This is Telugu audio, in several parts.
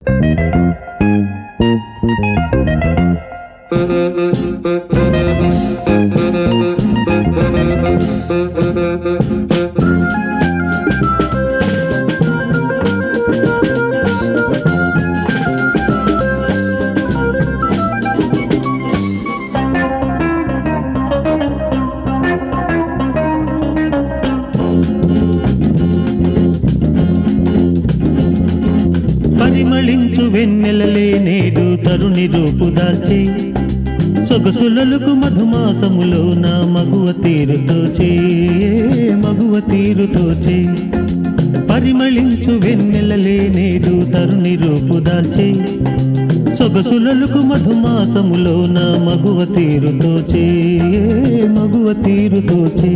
పరిమళించు వెన్నెలలే నేడు తరుణి రూపు దాల్చి సొగసులలకు మధుమాసములో నా మగువ తీరుతోచే మగువ తీరుతోచే పరిమళించు వెన్నెలలే నేడు తరుణి రూపు దాల్చి సొగసులలకు మధుమాసములో నా మగువ తీరుతోచే మగువ తీరుతోచే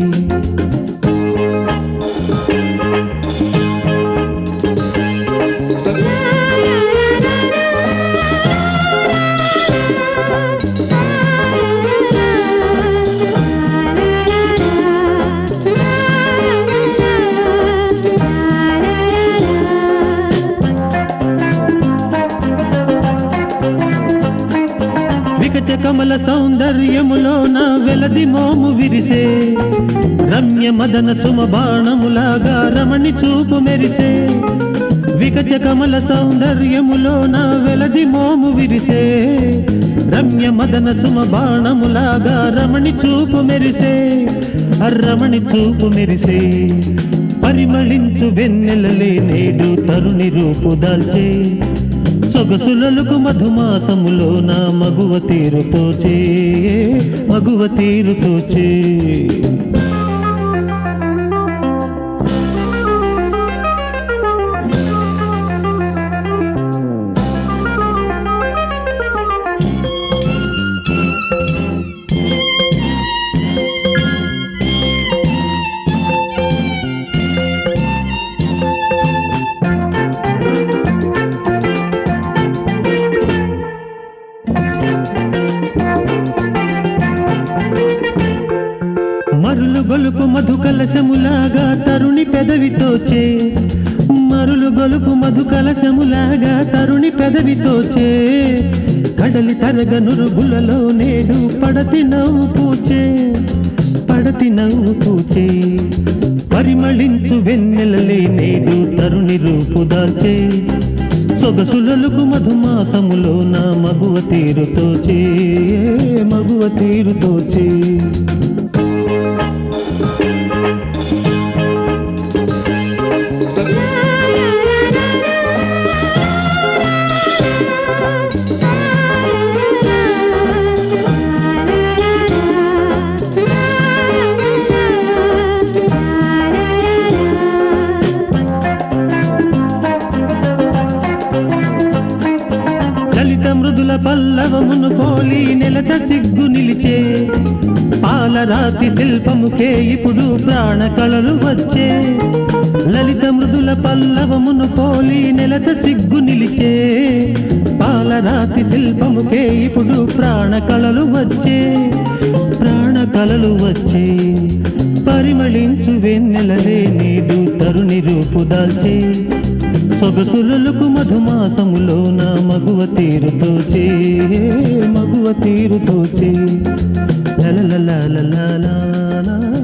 వికచ కమల సౌందర్యములో నా వెలది మోము విరిసే రమ్య మదన సుమ బాణములాగా రమణి చూపు మెరిసే వికచ కమల సౌందర్యములో నా వెలది మోము విరిసే రమ్య మదన సుమ బాణములాగా రమణి చూపు మెరిసే అర్రమణి చూపు మెరిసే పరిమళించు వెన్నెలలే నేడు తరుణి రూపు దాల్చే సొగసులకు మధుమాసములో నా మగువ తీరుతోచే మగువ తీరుతోచే మరులు గొలుపు మధు కలశములాగా తరుణి పెదవితోచే మరులు గొలుపు మధు కలశములాగా తరుణి పెదవితోచే కడలి తరగ నురుగులలో నేడు పడతి నవ్వు పూచే పడతి నవ్వు పూచే పరిమళించు వెన్నెలలే నేడు తరుణి రూపు దాల్చే సొగసులకు మధుమాసములో నా మగువ తీరుతోచే మగువ తీరుతోచే లలిత మృదుల పల్లవమును పోలి నెలత సిగ్గు నిలిచే పాలరాతి శిల్పముకే ఇప్పుడు ప్రాణ కళలు వచ్చే లలిత మృదుల పల్లవమును పోలి నెలత సిగ్గు నిలిచే పాలరాతి శిల్పముకే ఇప్పుడు ప్రాణ కళలు వచ్చే ప్రాణ కళలు వచ్చే పరిమళించు వెన్నెలలే నేడు తరుణి రూపు దాల్చే సొగసులకు మధుమాసములో నా మగువ తీరుతోచే మగువ తీరుతోచే లలలలలలలా